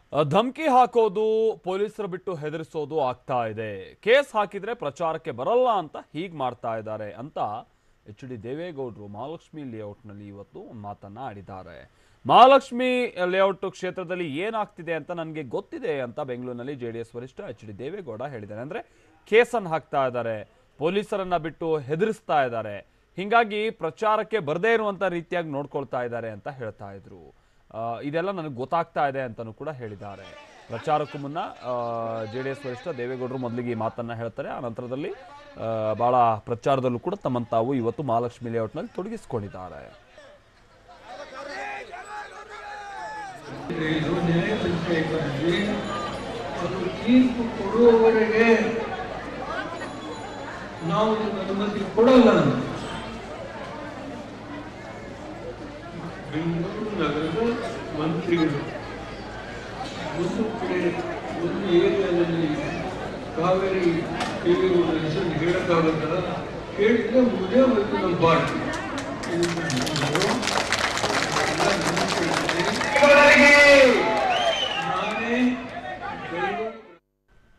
ಅ, ಧಮ್ಕಿ ಹಾಕೋದು ಪೊಲೀಸರು ಬಿಟ್ಟು ಹೆದರಿಸೋದು ಆಗ್ತಾ ಇದೆ ಕೇಸ್ ಹಾಕಿದ್ರೆ ಪ್ರಚಾರಕ್ಕೆ ಬರಲ್ಲ ಅಂತ ಹೀಗ್ ಮಾಡ್ತಾ ಇದ್ದಾರೆ ಅಂತ ಎಚ್ ಡಿ ದೇವೇಗೌಡರು ಮಹಾಲಕ್ಷ್ಮಿ ಲೇಔಟ್ನಲ್ಲಿ ಇವತ್ತು ಒಂದು ಮಾತನ್ನ ಆಡಿದ್ದಾರೆ ಮಹಾಲಕ್ಷ್ಮಿ ಲೇಔಟ್ ಕ್ಷೇತ್ರದಲ್ಲಿ ಏನಾಗ್ತಿದೆ ಅಂತ ನನಗೆ ಗೊತ್ತಿದೆ ಅಂತ ಬೆಂಗಳೂರಿನಲ್ಲಿ ಜೆ ಡಿ ಎಸ್ ವರಿಷ್ಠ ಎಚ್ ಡಿ ದೇವೇಗೌಡ ಹೇಳಿದ್ದಾರೆ ಅಂದ್ರೆ ಕೇಸನ್ನು ಹಾಕ್ತಾ ಇದ್ದಾರೆ ಪೊಲೀಸರನ್ನ ಬಿಟ್ಟು ಹೆದರಿಸ್ತಾ ಇದ್ದಾರೆ ಹಿಂಗಾಗಿ ಪ್ರಚಾರಕ್ಕೆ ಬರದೇ ಇರುವಂತ ರೀತಿಯಾಗಿ ನೋಡ್ಕೊಳ್ತಾ ಇದ್ದಾರೆ ಅಂತ ಹೇಳ್ತಾ ಇದ್ರು ಆ, ಇದೆಲ್ಲ ನನಗೆ ಗೊತ್ತಾಗ್ತಾ ಇದೆ ಅಂತಲೂ ಕೂಡ ಹೇಳಿದ್ದಾರೆ ಪ್ರಚಾರಕ್ಕೂ ಮುನ್ನ ಜೆ ಡಿ ಎಸ್ ವರಿಷ್ಠ ದೇವೇಗೌಡರು ಮೊದಲಿಗೆ ಈ ಮಾತನ್ನ ಹೇಳ್ತಾರೆ ಆ ನಂತರದಲ್ಲಿ ಆ, ಬಹಳ ಪ್ರಚಾರದಲ್ಲೂ ಕೂಡ ತಮ್ಮನ್ನು ತಾವು ಇವತ್ತು ಮಹಾಲಕ್ಷ್ಮಿ ಲೇಔಟ್ನಲ್ಲಿ ತೊಡಗಿಸಿಕೊಂಡಿದ್ದಾರೆ ಇದು ನ್ಯಾಯ ಪಂಚಾಯತ್ನಲ್ಲಿ ಅದು ತೀರ್ಪು ಕೊಡುವವರೆಗೆ ನಾವು ಇದಕ್ಕೆ ಅನುಮತಿ ಕೊಡಲ್ಲ ಅಂತ. ಬೆಂಗಳೂರು ನಗರದ ಮಂತ್ರಿಗಳು ಒಂದು ಕಡೆ ಒಂದು ಏರಿಯಾದಲ್ಲಿ ಕಾವೇರಿ ದೇವೇಗೌಡರ ಹೆಸರು ಹೇಳಕ್ಕಾಗತ್ತಲ್ಲ ಹೇಳಿದ್ರೆ ಮುಗಿದೇ ಹೋಯ್ತು ನಮ್ಮ ಪಾರ್ಟಿ ಇದು